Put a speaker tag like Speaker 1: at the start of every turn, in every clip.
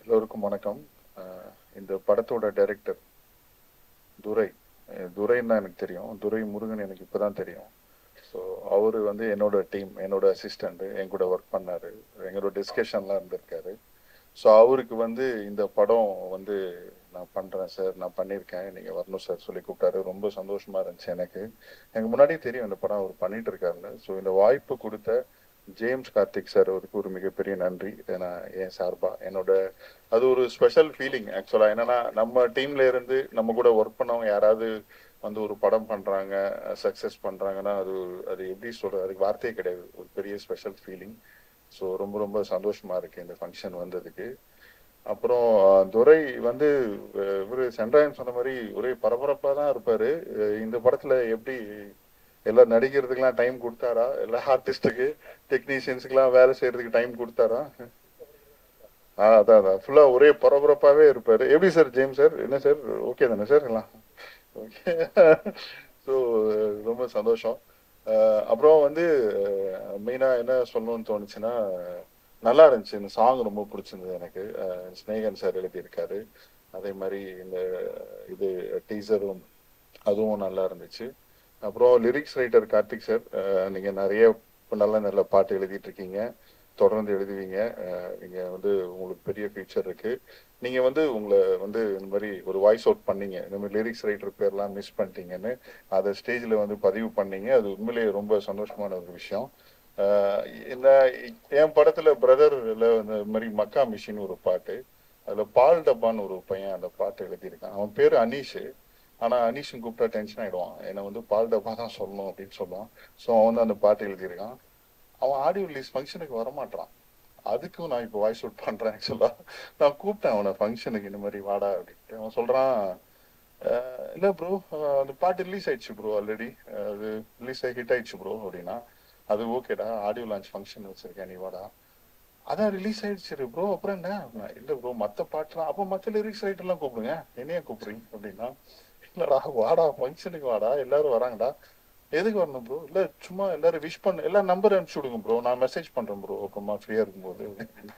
Speaker 1: எல்லோருக்கும் வணக்கம் அஹ் இந்த படத்தோட டைரக்டர் துரை அஹ் துரைன்னு தான் எனக்கு தெரியும் துரை முருகன் எனக்கு இப்பதான் தெரியும் ஸோ அவரு வந்து என்னோட டீம் என்னோட அசிஸ்டண்ட் என் கூட ஒர்க் பண்ணாரு எங்களோட டிஸ்கஷன்லாம் இருந்திருக்காரு ஸோ அவருக்கு வந்து இந்த படம் வந்து நான் பண்றேன் சார் நான் பண்ணியிருக்கேன் நீங்க வரணும் சார் சொல்லி கூப்பிட்டாரு ரொம்ப சந்தோஷமா இருந்துச்சு எனக்கு எனக்கு முன்னாடியே தெரியும் இந்த படம் அவர் பண்ணிட்டு இருக்காருன்னு ஸோ இந்த வாய்ப்பு கொடுத்த ஜேம்ஸ் கார்த்திக் சார் அவருக்கு ஒரு மிகப்பெரிய நன்றி ஏன்னா என் சார்பா என்னோட அது ஒரு ஸ்பெஷல் ஃபீலிங் ஆக்சுவலா என்னன்னா நம்ம டீம்ல இருந்து நம்ம கூட ஒர்க் பண்ணவங்க யாராவது வந்து ஒரு படம் பண்றாங்க சக்சஸ் பண்றாங்கன்னா அது அது எப்படி சொல்றது அதுக்கு வார்த்தையே கிடையாது ஒரு பெரிய ஸ்பெஷல் ஃபீலிங் ஸோ ரொம்ப ரொம்ப சந்தோஷமா இருக்கு இந்த ஃபங்க்ஷன் வந்ததுக்கு அப்புறம் அஹ், துரை வந்து அஹ், இவரு சென்றாயன் சொன்ன மாதிரி ஒரே பரபரப்பா தான் இருப்பாரு அஹ், இந்த படத்துல எப்படி எல்லாம் நடிக்கிறதுக்கெல்லாம் டைம் கொடுத்தாரா எல்லா ஆர்டிஸ்டுக்கு டெக்னீஷியன்ஸுக்கெல்லாம் வேலை செய்யறதுக்கு டைம் கொடுத்தாரா ஆ அதான் அதான் ஃபுல்லா ஒரே பரபரப்பாவே இருப்பாரு எப்படி சார் ஜேம்ஸ் சார் என்ன சார் ஓகே தானே சார் எல்லாம் ஓகே ஸோ ரொம்ப சந்தோஷம் அஹ் அப்புறம் வந்து மெயினா என்ன சொல்லணும்னு தோணுச்சுன்னா நல்லா இருந்துச்சு இந்த சாங் ரொம்ப பிடிச்சிருந்தது எனக்கு அஹ் ஸ்னேகன் சார் எழுதியிருக்காரு அதே மாதிரி இந்த இது டீசரும் அதுவும் நல்லா இருந்துச்சு அப்புறம் லிரிக்ஸ் ரைட்டர் கார்த்திக் சார் நீங்க நிறைய நல்ல நல்ல பாட்டு எழுதிட்டு இருக்கீங்க தொடர்ந்து எழுதுவீங்க அஹ் நீங்க வந்து உங்களுக்கு பெரிய ஃபியூச்சர் இருக்கு நீங்க வந்து உங்களை வந்து இந்த மாதிரி ஒரு வாய்ஸ் அவுட் பண்ணீங்க இந்த மாதிரி லிரிக்ஸ் ரைட்டர் பேர்லாம் மிஸ் பண்ணிட்டீங்கன்னு அதை ஸ்டேஜ்ல வந்து பதிவு பண்ணீங்க அது உண்மையிலேயே ரொம்ப சந்தோஷமான ஒரு விஷயம் அஹ் இந்த என் படத்துல பிரதர்ல இந்த மாதிரி மக்கா மிஷின் ஒரு பாட்டு அதுல பால் டப்பான்னு ஒரு பையன் அந்த பாட்டு எழுதியிருக்கான் அவன் பேரு அனீஷ் ஆனா அனீஷன் கூப்பிட்டா டென்ஷன் ஆயிடுவான் என்னை வந்து பால் டப்பா தான் சொல்லணும் அப்படின்னு சொல்லுவான் ஸோ அவன் வந்து அந்த பாட்டு எழுதியிருக்கான் அவன் ஆடியோ ரிலீஸ் ஃபங்க்ஷனுக்கு வரமாட்டான் அதுக்கும் நான் இப்போ வாய்ஸ் அவுட் பண்றேன் ஆக்சுவலா நான் கூப்பிட்டேன் அவனை ஃபங்க்ஷனுக்கு இந்த மாதிரி வாடா அப்படின்ட்டு அவன் சொல்றான் "அஹ், இல்ல ப்ரோ அந்த பாட்டு ரிலீஸ் ஆயிடுச்சு ப்ரோ ஆல்ரெடி அது ரிலீஸ் ஆகி ஹிட் ஆயிடுச்சு ப்ரோ அப்படின்னா அது ஓகேடா ஆடியோ லான்ச் ஃபங்க்ஷன் வச்சிருக்கேன் நீ வாடா அதான் ரிலீஸ் ஆயிடுச்சு ப்ரோ அப்புறம் என்ன நான், இல்ல ப்ரோ மத்த பாட்டுலாம் அப்போ மத்த லிரிக்ஸ் ரைட்டர் எல்லாம் கூப்பிடுங்க என்னைய கூப்பிடுறீங்க அப்படின்னா இல்லடா வாடா ஃபங்க்ஷனுக்கு வாடா எல்லாரும் வராங்கடா எதுக்கு வரணும் ப்ரோ இல்ல சும்மா எல்லாரும் விஷ் பண்ண எல்லா நம்பர் அனுப்பிச்சு விடுங்க ப்ரோ நான் மெசேஜ் பண்றேன் ப்ரோ அப்புறமா ஃப்ரீயா இருக்கும்போது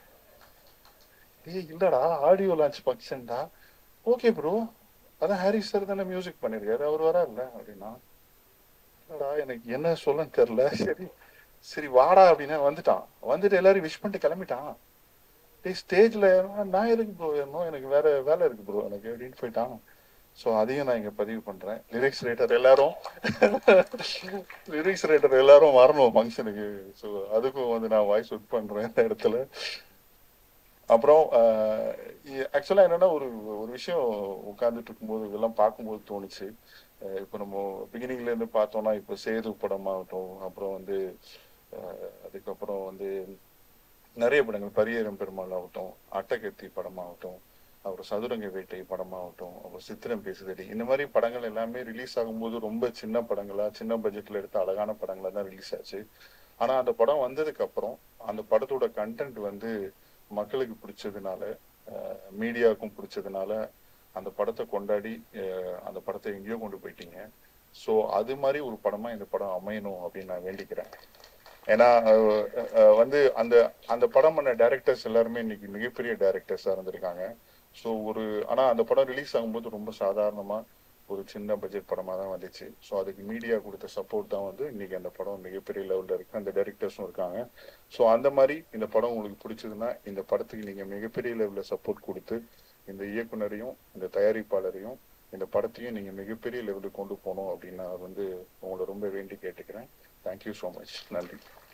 Speaker 1: ஏய் இல்லடா ஆடியோ லான்ச் ஃபங்க்ஷன்டா ஓகே ப்ரோ அதான் ஹாரிஸ் சார் தானே மியூசிக் பண்ணிருக்காரு அவர் வரல அப்படின்னா இல்லடா எனக்கு என்ன சொல்லன்னு தெரியல சரி சரி வாடா அப்படின்னா வந்துட்டான் வந்துட்டு எல்லாரும் விஷ் பண்ணிட்டு கிளம்பிட்டான் டேய் ஸ்டேஜ்ல நான் எதுக்கு ப்ரோ ஏறணும் எனக்கு வேற வேலை இருக்கு ப்ரோ எனக்கு அப்படின்னு போயிட்டான் ஸோ அதையும் நான் இங்க பதிவு பண்றேன் லிரிக்ஸ் ரைட்டர் எல்லாரும் லிரிக்ஸ் ரைட்டர் எல்லாரும் வரணும் ஃபங்க்ஷனுக்கு ஸோ அதுக்கும் வந்து நான் வாய்ஸ் அவுட் பண்றேன் இந்த இடத்துல அப்புறம் ஆக்சுவலா என்னன்னா ஒரு ஒரு விஷயம் உட்கார்ந்துட்டு இருக்கும்போது இதெல்லாம் பார்க்கும்போது தோணுச்சு அஹ் இப்போ நம்ம பிகினிங்ல இருந்து பார்த்தோம்னா இப்போ சேது படமாகட்டும் அப்புறம் வந்து அஹ் அதுக்கப்புறம் வந்து நிறைய படங்கள் பரியேறும் பெருமாள் ஆகட்டும் அட்டகத்தி படமாகட்டும் அப்புறம் சதுரங்க வேட்டை படமாகட்டும் அப்புறம் சித்திரம் பேசுதடி இந்த மாதிரி படங்கள் எல்லாமே ரிலீஸ் ஆகும்போது ரொம்ப சின்ன படங்களா சின்ன பட்ஜெட்ல எடுத்த அழகான படங்களா தான் ரிலீஸ் ஆச்சு ஆனா அந்த படம் வந்ததுக்கு அப்புறம் அந்த படத்தோட கண்டென்ட் வந்து மக்களுக்கு பிடிச்சதுனால மீடியாவுக்கும் பிடிச்சதுனால அந்த படத்தை கொண்டாடி அஹ் அந்த படத்தை எங்கேயோ கொண்டு போயிட்டீங்க ஸோ அது மாதிரி ஒரு படமா இந்த படம் அமையணும் அப்படின்னு நான் வேண்டிக்கிறேன் ஏன்னா அஹ், அஹ், வந்து அந்த அந்த படம் பண்ண டைரக்டர்ஸ் எல்லாருமே இன்னைக்கு மிகப்பெரிய டைரக்டர்ஸா இருந்திருக்காங்க ஸோ ஒரு ஆனா அந்த படம் ரிலீஸ் ஆகும்போது ரொம்ப சாதாரணமா ஒரு சின்ன பட்ஜெட் படமா தான் வந்துச்சு ஸோ அதுக்கு மீடியா கொடுத்த சப்போர்ட் தான் வந்து இன்னைக்கு அந்த படம் மிகப்பெரிய லெவல்ல இருக்கு அந்த டைரக்டர்ஸும் இருக்காங்க ஸோ அந்த மாதிரி இந்த படம் உங்களுக்கு பிடிச்சதுன்னா இந்த படத்துக்கு நீங்க மிகப்பெரிய லெவல்ல சப்போர்ட் கொடுத்து இந்த இயக்குனரையும் இந்த தயாரிப்பாளரையும் இந்த படத்தையும் நீங்க மிகப்பெரிய லெவலுக்கு கொண்டு போகணும் அப்படின்னு நான் வந்து உங்களை ரொம்ப வேண்டி கேட்டுக்கிறேன் தேங்க்யூ ஸோ மச் நன்றி